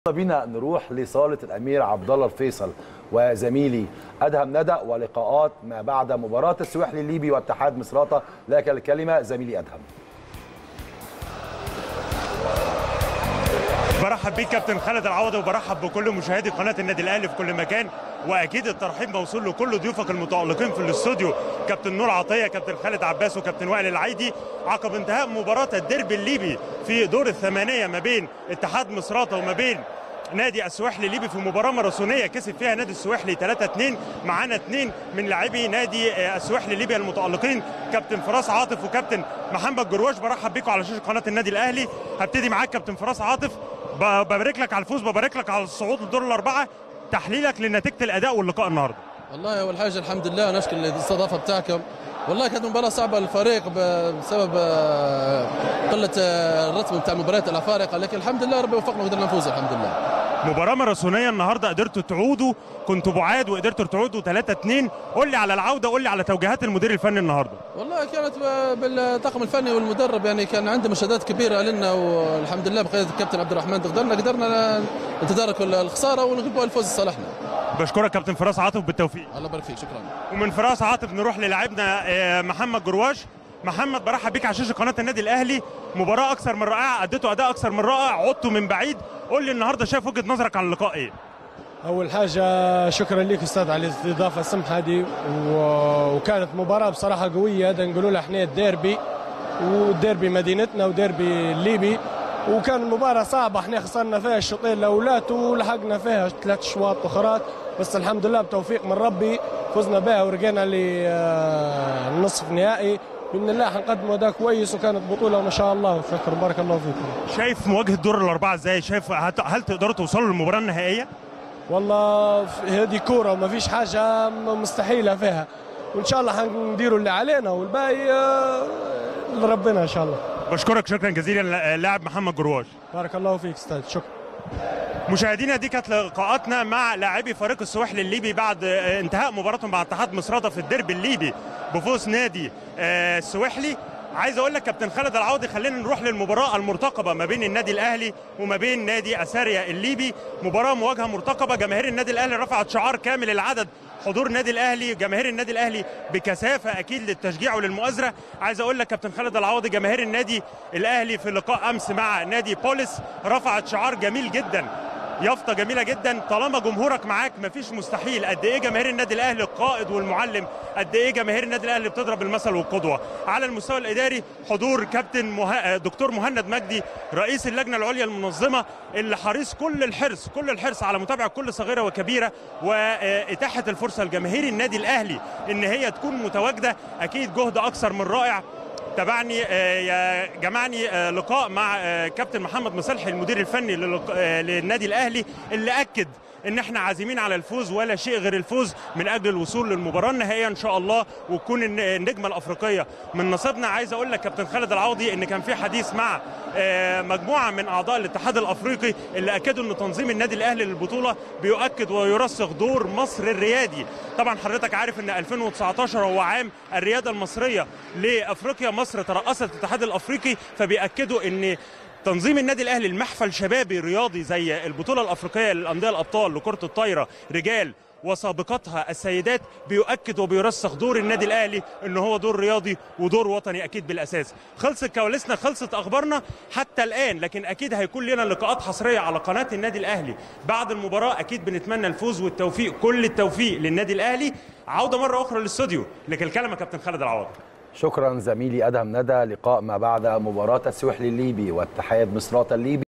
بينا نروح لصاله الامير عبد الله الفيصل وزميلي ادهم ندى ولقاءات ما بعد مباراه السواحلي الليبي واتحاد مصراته لك الكلمه زميلي ادهم برحب بيك كابتن خالد العوضي وبرحب بكل مشاهدي قناه النادي الاهلي في كل مكان واكيد الترحيب موصول لكل ضيوفك المتالقين في الاستوديو كابتن نور عطيه كابتن خالد عباس وكابتن وائل العيدي عقب انتهاء مباراه الديربي الليبي في دور الثمانيه ما بين اتحاد مصراته وما بين نادي السواحلي الليبي في مباراه ماراثونيه كسب فيها نادي السواحلي 3 2 معانا اثنين من لاعبي نادي السواحلي الليبي المتالقين كابتن فراس عاطف وكابتن محمد جرواش برحب بيكم على شاشه قناه النادي الاهلي هبتدي معاك كابتن فراس عاطف ببارك لك على الفوز ببارك لك على الصعود للدور الاربعه تحليلك لنتيجه الاداء واللقاء النهارده والله اول حاجه الحمد لله نشكر الاستضافه بتاعكم والله كانت مباراه صعبه للفريق بسبب قله الرتم بتاع المباريات الافارقه لكن الحمد لله ربي وفقنا وقدرنا نفوز الحمد لله مباراه ماراثونيه النهارده قدرتوا تعودوا كنتوا بعاد وقدرتوا تعودوا 3 2 قول لي على العوده قول لي على توجيهات المدير الفني النهارده والله كانت بالطاقم الفني والمدرب يعني كان عنده مشاهدات كبيره لنا والحمد لله بقياده الكابتن عبد الرحمن قدرنا قدرنا نتدارك الخساره ونجيب الفوز لصالحنا بشكرك كابتن فراس عاطف بالتوفيق الله يبارك فيك شكرا ومن فراس عاطف نروح للاعبنا محمد جرواش محمد برحب بيك على شاشه قناه النادي الاهلي مباراه اكثر من رائعه اديتوا اداء اكثر من رائع عدتوا من بعيد قول لي النهارده شايف وجهه نظرك عن اللقاء ايه اول حاجه شكرا لك استاذ على الاستضافه السمحه دي وكانت مباراه بصراحه قويه هذا نقولوا لها احنا الديربي وديربي مدينتنا وديربي الليبي وكان مباراة صعبة احنا خسرنا فيها الشوطين الأولاد ولحقنا فيها ثلاث شواط أخرات بس الحمد لله بتوفيق من ربي فزنا بها ورجعنا للنصف نهائي باذن الله حنقدم اداء كويس وكانت بطوله ما شاء الله شكرا بارك الله فيكم شايف مواجهه دور الاربعه ازاي شايف هل تقدروا توصلوا للمباراه النهائيه والله هذه كوره وما فيش حاجه مستحيله فيها وان شاء الله حنديروا اللي علينا والباقي لربنا ان شاء الله بشكرك شكرا جزيلا اللاعب محمد جرواش بارك الله فيك استاذ شكرا مشاهدينا دي كانت لقاءاتنا مع لاعبي فريق السواحلي الليبي بعد انتهاء مباراتهم مع اتحاد مصراته في الديربي الليبي بفوز نادي السواحلي عايز اقول لك كابتن خالد العوضي خلينا نروح للمباراه المرتقبه ما بين النادي الاهلي وما بين نادي اساريا الليبي مباراه مواجهه مرتقبه جماهير النادي الاهلي رفعت شعار كامل العدد حضور النادي الاهلي جماهير النادي الاهلي بكثافه اكيد للتشجيع وللمؤازره عايز اقول لك كابتن خالد العوضي جماهير النادي الاهلي في لقاء امس مع نادي بوليس رفعت شعار جميل جدا يافطه جميله جدا طالما جمهورك معاك مفيش مستحيل قد ايه جماهير النادي الاهلي القائد والمعلم قد ايه جماهير النادي الاهلي بتضرب المثل والقدوه على المستوى الاداري حضور كابتن مه... دكتور مهند مجدي رئيس اللجنه العليا المنظمه اللي حريص كل الحرص كل الحرص على متابعه كل صغيره وكبيره واتاحه الفرصه لجماهير النادي الاهلي ان هي تكون متواجده اكيد جهد اكثر من رائع تابعني جمعني لقاء مع كابتن محمد مصالحي المدير الفني للنادي الاهلي اللي اكد ان احنا عازمين على الفوز ولا شيء غير الفوز من اجل الوصول للمباراه النهائيه ان شاء الله وتكون النجمه الافريقيه من نصيبنا عايز اقول لك كابتن خالد العوضي ان كان في حديث مع مجموعه من اعضاء الاتحاد الافريقي اللي اكدوا ان تنظيم النادي الاهلي للبطوله بيؤكد ويرسخ دور مصر الريادي طبعا حضرتك عارف ان 2019 هو عام الرياده المصريه لافريقيا مصر ترأست الاتحاد الافريقي فبيأكدوا ان تنظيم النادي الاهلي المحفل شبابي رياضي زي البطوله الافريقيه للانديه الابطال لكره الطايره رجال وسابقتها السيدات بيؤكد وبيرسخ دور النادي الاهلي ان هو دور رياضي ودور وطني اكيد بالاساس خلصت كواليسنا خلصت اخبارنا حتى الان لكن اكيد هيكون لنا لقاءات حصريه على قناه النادي الاهلي بعد المباراه اكيد بنتمنى الفوز والتوفيق كل التوفيق للنادي الاهلي عوده مره اخرى للاستوديو لكن الكلمه كابتن خالد العوضي شكرا زميلي ادهم ندى لقاء ما بعد مباراه السواحلي الليبي واتحاد مصراته الليبي